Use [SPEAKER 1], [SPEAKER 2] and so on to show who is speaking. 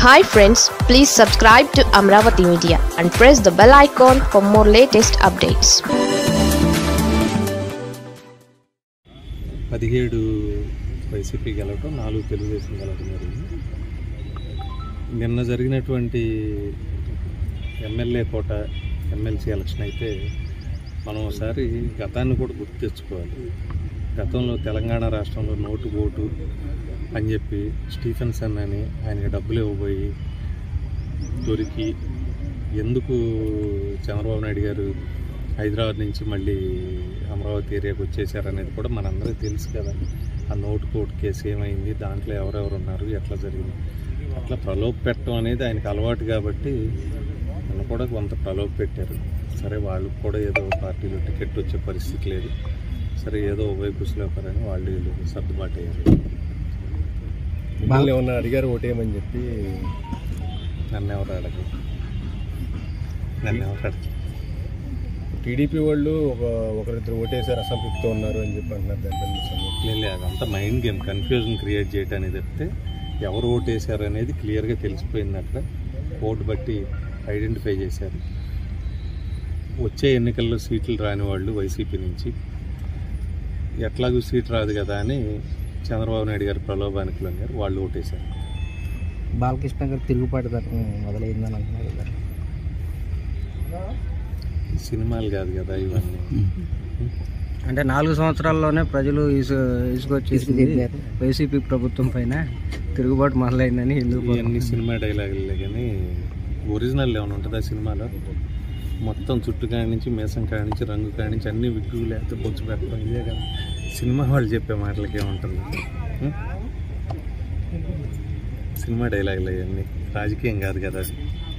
[SPEAKER 1] Hi friends please subscribe to Amaravati media and press the bell icon for more latest updates
[SPEAKER 2] పదిహేడు వైసీపీ గెలవటం నాలుగు తెలుగుదేశం గెలవటం జరిగింది నిన్న జరిగినటువంటి ఎమ్మెల్యే కోట ఎమ్మెల్సీ ఎలక్షన్ అయితే మనం ఒకసారి గతాన్ని కూడా గుర్తు తెచ్చుకోవాలి గతంలో తెలంగాణ రాష్ట్రంలో నోటు ఓటు అని చెప్పి స్టీఫెన్సన్ అని ఆయనకి డబ్బులు ఇవ్వబోయి దొరికి ఎందుకు చంద్రబాబు నాయుడు గారు హైదరాబాద్ నుంచి మళ్ళీ అమరావతి ఏరియాకి వచ్చేసారనేది కూడా మనందరికీ తెలుసు కదా ఆ నోటు కోర్టు కేసు ఏమైంది దాంట్లో ఎవరెవరు ఉన్నారు ఎట్లా జరిగింది అట్లా ప్రలోభ పెట్టడం అనేది ఆయనకు అలవాటు కాబట్టి నన్ను కూడా కొంత ప్రలోభ పెట్టారు సరే వాళ్ళకు కూడా ఏదో పార్టీలో టికెట్ వచ్చే పరిస్థితి లేదు సరే ఏదో ఉభయ కుశలోకరని వాళ్ళు వీళ్ళు సర్దుబాటు అయ్యారు
[SPEAKER 3] మిమ్మల్ని ఏమన్నా అడిగారు ఓటేయమని చెప్పి
[SPEAKER 2] నన్ను ఎవరు అడగరు నన్ను ఎవరు అడగరు
[SPEAKER 3] టీడీపీ వాళ్ళు ఒక ఒకరిద్దరు ఓటేసారు అసంతృప్తితో ఉన్నారు అని చెప్పి అంటున్నారు దాంట్లో మీ సంగతి.
[SPEAKER 2] లేదు అదంతా మైండ్ గేమ్ కన్ఫ్యూజన్ క్రియేట్ చేయడానికి చెప్తే ఎవరు ఓటు వేశారు అనేది క్లియర్గా తెలిసిపోయింది అక్కడ ఓటు బట్టి ఐడెంటిఫై చేశారు వచ్చే ఎన్నికల్లో సీట్లు రాని వాళ్ళు వైసీపీ నుంచి ఎట్లాగూ సీట్ రాదు కదా అని చంద్రబాబు నాయుడు గారు ప్రలోభానికి లొంగారు వాళ్ళు ఓటేశారు
[SPEAKER 4] బాలకృష్ణ గారు తిరుగుబాటు తత్వం మొదలైందని అంటున్నారు కదా
[SPEAKER 2] సినిమాలు కాదు కదా ఇవన్నీ
[SPEAKER 4] అంటే నాలుగు సంవత్సరాల్లోనే ప్రజలు ఇసు ఇసుకొచ్చేసింది
[SPEAKER 1] ఇసుకు
[SPEAKER 4] వైసీపీ ప్రభుత్వం పైన తిరుగుబాటు మొదలైందని ఎందుకు
[SPEAKER 2] ఇవన్నీ సినిమా డైలాగులే కానీ ఒరిజినల్ ఏమైనా ఉంటుందా సినిమాలో మొత్తం చుట్టు కాడి నుంచి మేసం కాడి నుంచి రంగు కాడి నుంచి అన్ని విగ్గు లేకపోతే బొచ్చు పెట్టడం ఇదే కదా సినిమా వాళ్ళు చెప్పే మాటలకి ఏముంటుంది ఉం? సినిమా డైలాగులు అవన్నీ రాజకీయం కాదు కదా అది